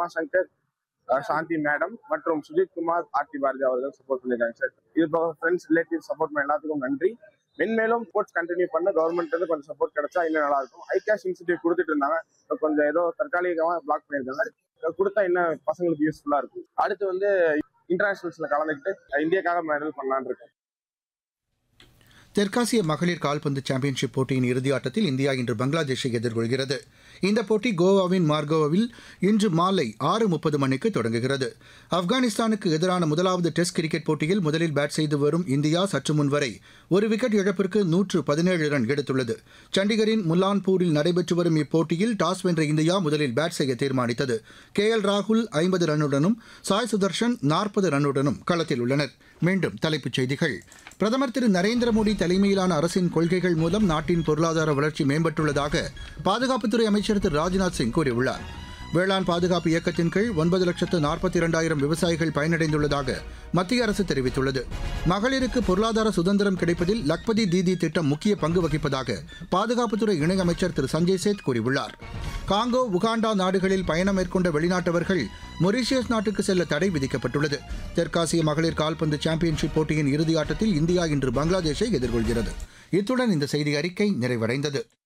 உமாசங்கர் அஹ், சாந்தி madam மற்றும் சுஜித் குமார் ஆர்த்தி பாரதி அவர்கள் support பண்ணியிருக்காங்க சார் இது போக ஃப்ரெண்ட்ஸ் ரிலேட்டிவ் சப்போர்ட் பண்ண எல்லாத்துக்கும் நன்றி மென்மேலும் ஸ்போர்ட்ஸ் கண்டினியூ பண்ண கவர்மெண்ட் வந்து கொஞ்சம் சப்போர்ட் கிடைச்சா இன்னும் நல்லா இருக்கும் ஐ கேஷ் இன்ஸ்டியூட் கொடுத்துட்டு இருந்தாங்க இப்ப கொஞ்சம் ஏதோ தற்காலிகமாக பிளாக் பண்ணியிருக்காங்க இதை கொடுத்தா இன்னும் பசங்களுக்கு யூஸ்ஃபுல்லா இருக்கும் அடுத்து வந்து இன்டர்நேஷனல்ஸ்ல கலந்துக்கிட்டு இந்தியாக்காக மெடல் பண்ணலான்னு இருக்கேன் தெற்காசிய மகளிர் கால்பந்து சாம்பியன்ஷிப் போட்டியின் இறுதி ஆட்டத்தில் இந்தியா இன்று பங்களாதேஷை எதிர்கொள்கிறது இந்த போட்டி கோவாவின் மார்கோவில் இன்று மாலை ஆறு முப்பது மணிக்கு தொடங்குகிறது ஆப்கானிஸ்தானுக்கு எதிரான முதலாவது டெஸ்ட் கிரிக்கெட் போட்டியில் முதலில் பேட் செய்து வரும் இந்தியா சற்று முன் வரை ஒரு விக்கெட் இழப்பிற்கு நூற்று பதினேழு ரன் எடுத்துள்ளது சண்டிகரின் முல்லான்பூரில் நடைபெற்று வரும் இப்போட்டியில் டாஸ் வென்ற இந்தியா முதலில் பேட் செய்ய தீர்மானித்தது கே எல் ராகுல் ஐம்பது ரன்னுடனும் சாய் சுதர்ஷன் நாற்பது ரன்னுடனும் களத்தில் உள்ளனர் மீண்டும் தலைப்புச் செய்திகள் பிரதமர் திரு நரேந்திர மோடி தலைமையிலான அரசின் கொள்கைகள் மூலம் நாட்டின் பொருளாதார வளர்ச்சி மேம்பட்டுள்ளதாக பாதுகாப்புத்துறை அமைச்சர் திரு ராஜ்நாத் சிங் கூறியுள்ளார் வேளாண் பாதுகாப்பு இயக்கத்தின் கீழ் ஒன்பது லட்சத்து நாற்பத்தி இரண்டாயிரம் விவசாயிகள் பயனடைந்துள்ளதாக மத்திய அரசு தெரிவித்துள்ளது மகளிருக்கு பொருளாதார சுதந்திரம் கிடைப்பதில் லக்பதி தீதி திட்டம் முக்கிய பங்கு வகிப்பதாக பாதுகாப்புத்துறை இணையமைச்சர் திரு சஞ்சய் சேத் கூறியுள்ளார் காங்கோ உகாண்டா நாடுகளில் பயணம் மேற்கொண்ட வெளிநாட்டவர்கள் மொரீஷியஸ் நாட்டுக்கு செல்ல தடை விதிக்கப்பட்டுள்ளது தெற்காசிய மகளிர் கால்பந்து சாம்பியன்ஷிப் போட்டியின் இறுதி ஆட்டத்தில் இந்தியா இன்று பங்களாதேஷை எதிர்கொள்கிறது இத்துடன் இந்த செய்தி அறிக்கை நிறைவடைந்தது